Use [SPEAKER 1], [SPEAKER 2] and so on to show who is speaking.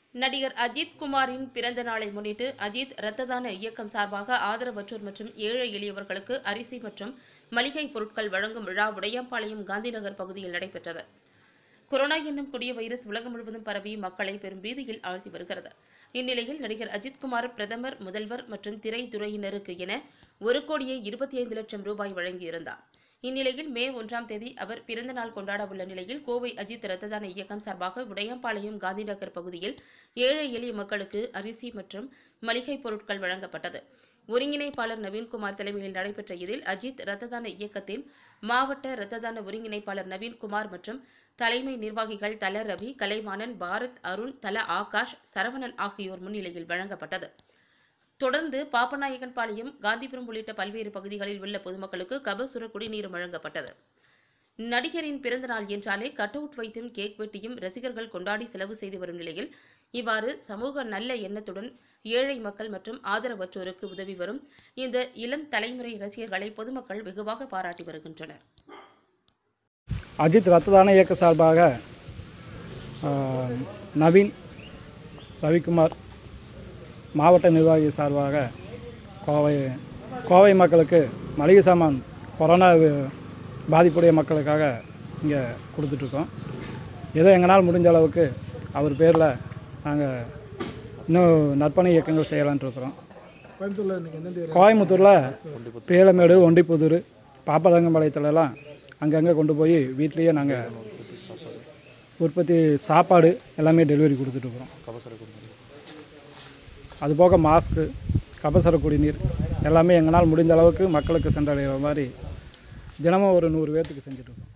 [SPEAKER 1] நடிகர் அஜித் குமாரின் பிறந்த நாளை முன்னிட்டு அஜித் இரத்த தான இயக்கம் சார்பாக ஆதரவற்றோர் மற்றும் ஏழை எளியவர்களுக்கு அரிசி மற்றும் மளிகை பொருட்கள் வழங்கும் விழா உடையாம்பாளையம் காந்திநகர் பகுதியில் நடைபெற்றது கொரோனா என்னும் கொடிய வைரஸ் உலகம் முழுவதும் பரவி மக்களை பெரும் பீதியில் ஆழ்த்தி வருகிறது இந்நிலையில் நடிகர் அஜித்குமார் பிரதமர் முதல்வர் மற்றும் திரைத்துறையினருக்கு என ஒரு கோடியே இருபத்தி ஐந்து லட்சம் ரூபாய் வழங்கியிருந்தார் இந்நிலையில் மே ஒன்றாம் தேதி அவர் பிறந்த நாள் கொண்டாட உள்ள நிலையில் கோவை அஜித் இரத்த தான இயக்கம் சார்பாக உடையாம்பாளையம் காந்திநகர் பகுதியில் ஏழை எளிய மக்களுக்கு அரிசி மற்றும் மளிகை பொருட்கள் வழங்கப்பட்டது ஒருங்கிணைப்பாளர் நவீன்குமார் தலைமையில் நடைபெற்ற இதில் அஜித் இரத்த தான இயக்கத்தின் மாவட்ட இரத்த தான ஒருங்கிணைப்பாளர் நவீன்குமார் மற்றும் தலைமை நிர்வாகிகள் தல ரவி கலைவாணன் பாரத் அருண் தல ஆகாஷ் சரவணன் ஆகியோர் முன்னிலையில் வழங்கப்பட்டது தொடர்ந்து பாப்பநாயகன்பாளையம் காந்திபுரம் உள்ளிட்ட பல்வேறு பகுதிகளில் உள்ள பொதுமக்களுக்கு கபசுர குடிநீரும் வழங்கப்பட்டது நடிகரின் பிறந்த நாள் என்றாலே கட் அவுட் வைத்தும் கேக் வெட்டியும் ரசிகர்கள் கொண்டாடி செலவு செய்து வரும் நிலையில் இவ்வாறு சமூக நல்ல எண்ணத்துடன் ஏழை மக்கள் மற்றும் ஆதரவற்றோருக்கு உதவி வரும் இந்த இளம் தலைமுறை ரசிகர்களை பொதுமக்கள் வெகுவாக பாராட்டி வருகின்றனர்
[SPEAKER 2] அஜித் ரத்த தான இயக்க சார்பாக ஆ, நவீன் ரவிக்குமார் மாவட்ட நிர்வாகி சார்பாக கோவை கோவை மக்களுக்கு மளிகை சாமான் கொரோனா வி- பாதிப்புடைய மக்களுக்காக இங்கே கொடுத்துட்ருக்கோம் ஏதோ எங்களால் முடிஞ்ச அளவுக்கு அவர் பேரில் நாங்கள் இன்னும் நற்பணி இயக்கங்கள் செய்யலான்ட்டு இருக்கிறோம்
[SPEAKER 3] கோயம்புத்தூரில் நீங்கள் எந்தெந்த
[SPEAKER 2] கோயம்புத்தூரில் பேலமேடு ஒண்டிப்புதூர் பாப்பரங்கம்பாளையத்துலலாம் அங்கங்கே கொண்டு போய் வீட்லேயே நாங்கள் உற்பத்தி சாப்பாடு எல்லாமே டெலிவரி கொடுத்துட்ருக்குறோம் அதுபோக மாஸ்க்கு கபசர குடிநீர் எல்லாமே எங்களால் முடிந்த அளவுக்கு மக்களுக்கு சென்றடைகிற மாதிரி தினமும் ஒரு நூறு பேர்த்துக்கு செஞ்சுட்ருக்கோம்